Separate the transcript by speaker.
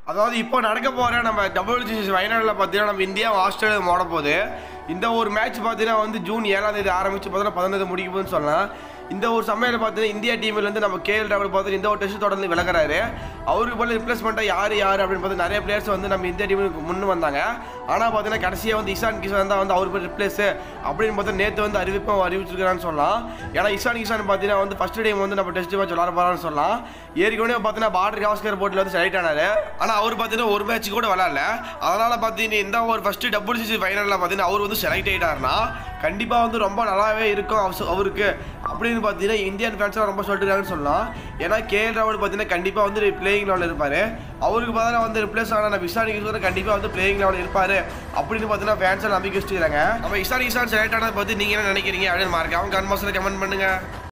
Speaker 1: அதாவது இப்போ நடக்க போகிற நம்ம டபிள்யூசிசி ஃபைனலில் பார்த்தீங்கன்னா நம்ம இந்தியா ஆஸ்திரேலியா மோட போகுது இந்த ஒரு மேட்ச் பார்த்தீங்கன்னா வந்து ஜூன் ஏழாம் தேதி ஆரம்பிச்சு பார்த்தீங்கன்னா பதினொன்று முடிக்க போகுதுன்னு சொல்லலாம் இந்த ஒரு சமயத்தில் பார்த்தீங்கன்னா இந்தியா டீம்லேருந்து நம்ம கேஎல் ராகுல் பார்த்து இந்த ஒரு டெஸ்ட் தொடர்ந்து விலகுறாரு அவருக்கு போல ரிப்ளேஸ்மெண்ட்டாக யார் யார் அப்படின்னு பார்த்து நிறைய பிளேயர்ஸ் வந்து நம்ம இந்தியா டீமுக்கு முன்னு வந்தாங்க ஆனால் பார்த்தீங்கன்னா கடைசியாக வந்து இஷான் கிஷான் தான் வந்து அவர் பேர் ரிப்ளேஸ் அப்படின்னு பார்த்தா நேற்று வந்து அறிவிப்பும் அறிவிச்சிருக்கிறான்னு சொல்லலாம் ஏன்னா இஷான் கிஷான் பார்த்தீங்கன்னா வந்து ஃபஸ்ட் டைம் வந்து நம்ம டெஸ்ட் மேட்ச் விளாட போகிறான்னு சொல்லலாம் ஏற்கனவே பார்த்தீங்கன்னா பார்டர் காஸ்கர் போட்டியில் வந்து செலக்ட் ஆனாரு ஆனால் அவர் பார்த்தீங்கன்னா ஒரு மேட்ச் கூட விளாட்ல அதனால் பார்த்தீங்கன்னா இந்த ஒரு ஃபஸ்ட்டு டபுள் சிசி ஃபைனலில் பார்த்தீங்கன்னா அவர் வந்து செலக்ட் ஆகிட்டாருன்னா கண்டிப்பாக வந்து ரொம்ப நல்லாவே இருக்கும் அவச- அவருக்கு அப்படின்னு பார்த்தீங்கன்னா இந்தியன் ஃபேன்ஸ்லாம் ரொம்ப சொல்லிட்டுருக்காங்கன்னு சொல்லலாம் ஏன்னா கேஎல் ராகுல் பார்த்தீங்கன்னா கண்டிப்பாக வந்து பிளேயிங் லெவலில் இருப்பார் அவருக்கு பார்த்தா வந்து ரிப்ளேஸ் ஆன நம்ம இஷான் கிஷோர் கண்டிப்பாக வந்து பிளேயிங் லெவலில் இருப்பார் அப்படின்னு பார்த்தீங்கன்னா ஃபேன்ஸை நம்பிக்கை வச்சுக்கிறாங்க நம்ம இஷான் கிஷான் செலக்ட் ஆனதை பற்றி நீங்கள் என்ன நினைக்கிறீங்க அப்படின்னு மார்க் அவங்க கன்மாஸில் கமெண்ட் பண்ணுங்கள்